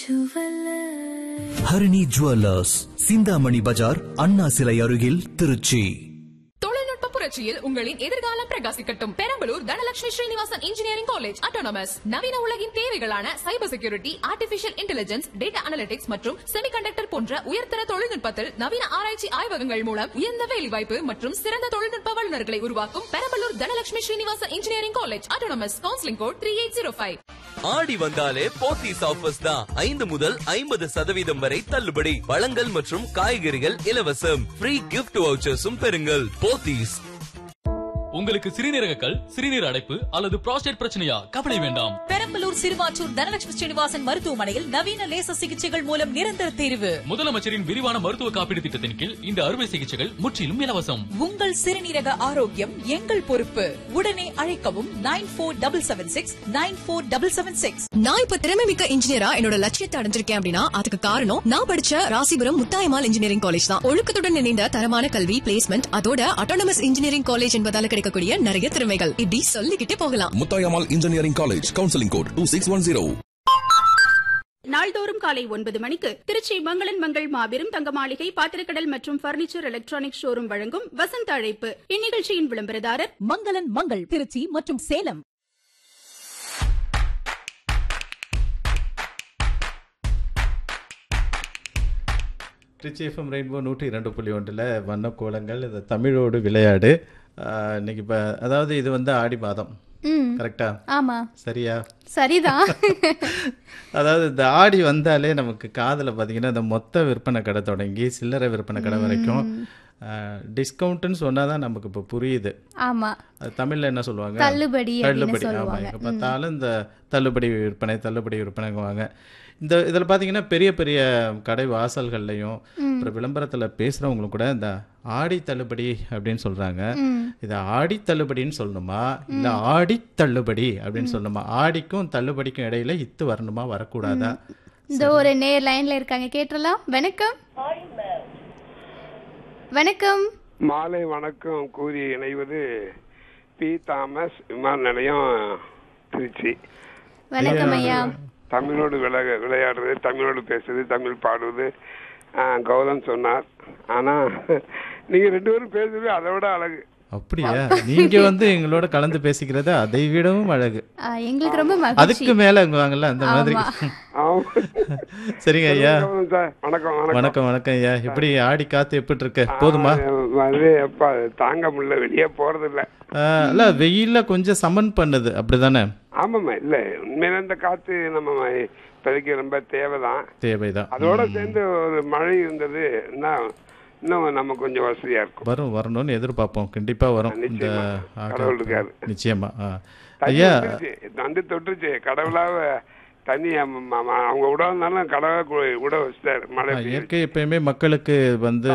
Harini jewellers Chintamani Bazaar Anna சிலை அருகில் திருச்சி தொழில்நுட்ப புரட்சியில் உங்களின் எதிர்காலம் பிரகாசிக்கட்டும் Perambalur Dhanalakshmi Srinivasan engineering college autonomous நவீன உலகின் தேவைகளான cyber security artificial intelligence data analytics மற்றும் செமிகண்டக்டர் போன்ற உயர்தர தொழில்நுட்பத்தில் நவீன ஆராய்ச்சி ஆய்வகங்கள் மூலம் உயர்ந்த வேலைவாய்ப்பு மற்றும் சிறந்த தொழில்நுட்ப வல்லுநர்களை உருவாக்கும் Perambalur Dhanalakshmi Srinivasan engineering college autonomous counselling code three eight zero five ஆடி வந்தாலே போத்தீஸ் ஆஃபர்ஸ் தான் ஐந்து முதல் ஐம்பது சதவீதம் வரை தள்ளுபடி பழங்கள் மற்றும் காய்கறிகள் இலவசம் ஃப்ரீ கிஃப்ட் வவுச்சர்ஸும் பெறுங்கள் போத்தீஸ் உங்களுக்கு சிறுநீரக கல் சிறுநீர் அடைப்பு அல்லது புரோஸ்டேட் பிரச்சனையா கவலை வேண்டாம் பெரம்பலூர் சிறுவாச்சூர் தனலட்சுமி ஸ்ரீனிவாசன் மருத்துவமனையில் நவீன லேசர் சிகிச்சைகள் மூலம் நிரந்தர தீர்வு முதலமைச்சரின் விரிவான மருத்துவ காப்பீடு திட்டத்தின் கீழ் இந்த அறுவை சிகிச்சைகள் முற்றிலும் இலவசம் உங்கள் சிறுநீரக ஆரோக்கியம் எங்கள் பொறுப்பு உடனே அழைக்கவும் nine four double seven six nine four double seven six நான் இப்ப திறமை மிக்க இன்ஜினியரா என்னோட லட்சியத்தை அடைஞ்சிருக்கேன் அப்படின்னா அதுக்கு காரணம் நான் படிச்ச ராசிபுரம் முத்தாயமால் இன்ஜினியரிங் காலேஜ் தான் ஒழுக்கத்துடன் இணைந்த தரமான கல்வி பிளேஸ்மெண்ட் அதோட அட்டானமஸ் இன்ஜினியரிங் காலேஜ் என்பதால கிடைக்கக்கூடிய நிறைய திறமைகள் இப்படி சொல்லிக்கிட்டே போகலாம் Muthayammal engineering college counselling code two six one zero நாள்தோறும் காலை ஒன்பது மணிக்கு திருச்சி மங்களன் மங்கள் மாபெரும் தங்க மாளிகை பாத்திரக்கடல் மற்றும் பர்னிச்சர் எலக்ட்ரானிக் ஷோரூம் வழங்கும் வசந்த அழைப்பு இந்நிகழ்ச்சியின் விளம்பரதாரர் மங்களன் மங்கள் திருச்சி மற்றும் சேலம் திருச்சி எஃப்எம் ரெயின்போ நூற்றி இரண்டு புள்ளி ஒன்றில் வண்ண கோலங்கள் இது தமிழோடு விளையாடு ஆஹ், இன்னைக்கு இப்போ அதாவது இது வந்து ஆடி மாதம் கரெக்டா ஆமா சரியா சரிதான் அதாவது இந்த ஆடி வந்தாலே நமக்கு காதில் பார்த்தீங்கன்னா இந்த மொத்த விற்பனை கடை தொடங்கி சில்லறை விற்பனை கடை வரைக்கும் டிஸ்கவுண்ட்னு சொன்னால் தான் நமக்கு இப்போ புரியுது ஆமா அது தமிழில் என்ன சொல்லுவாங்க தள்ளுபடி அப்படின்னு தள்ளுபடி ஆமாம் சொல்லுவாங்க. எங்கே பார்த்தாலும் இந்த தள்ளுபடி விற்பனை தள்ளுபடி விற்பனைங்குவாங்க இந்த இதில் பார்த்தீங்கன்னா பெரிய பெரிய கடை வாசல்கள்லையும் அப்புறம் விளம்பரத்தில் பேசுகிறவங்களும் கூட இந்த ஆடி தள்ளுபடி அப்படின்னு சொல்கிறாங்க இதை ஆடி தள்ளுபடின்னு சொல்லணுமா இல்லை ஆடி தள்ளுபடி அப்படின்னு சொல்லணுமா ஆடிக்கும் தள்ளுபடிக்கும் இடையில இத்து வரணுமா வரக்கூடாதா இந்த ஒரு நேர் லைன்ல இருக்காங்க கேட்டுறலாம் வணக்கம் வணக்கம் மாலை வணக்கம் கூறி இணைவது பி தாமஸ் விமான நிலையம் திருச்சி வணக்கம் ஐயா தமிழோடு விளைய விளையாடுறது தமிழோடு பேசுறது தமிழ் பாடுவது ஆ, கௌதம் சொன்னார் ஆனா நீங்க ரெண்டு பேரும் பேசுறது அதை விட அழகு அப்படியா நீங்க வந்து எங்களோட கலந்து பேசிக்கிறது அதை விடவும் அழகு ஆ, எங்களுக்கு ரொம்ப மகிழ்ச்சி அதுக்கு மேல வாங்கல அந்த மாதிரி ஆமா. சரிங்க ஐயா கௌதம் சார் வணக்கம் வணக்கம் வணக்கம் வணக்கம் ஐயா எப்படி ஆடி காத்து எப்படி இருக்கு போதுமா ஆ, அது எப்பா தாங்க முடியல வெளியே போறது இல்ல ஆஹ், இல்ல வெயில்ல கொஞ்சம் சமன் பண்ணுது அப்படிதானே ஆமாம்மா இல்ல உண்மையில இந்த காத்து நம்ம இப்போதைக்கு ரொம்ப தேவைதான் தேவைதான் அதோட சேர்ந்து ஒரு மழை இருந்தது இன்னும் இன்னும் நம்ம கொஞ்சம் வசதியா இருக்கும் வரும் வரணும்னு எதிர்பார்ப்போம் கண்டிப்பா வரும் இந்த நிச்சயமா. ஆகா- கடவுள் இருக்காரு. நிச்சயமா ஆ. தண்ணி ஐயா வந்துருச்சு. வந்து தொட்டுச்சு கடவுளாவ தண்ணி அம்ம- அம்ம- அவங்க விடாதுனாலும் கடவுளை கு- விட வச்சிட்டாரு மழை ஆ, பெய்யுது. இயற்கை எப்பயுமே மக்களுக்கு வந்து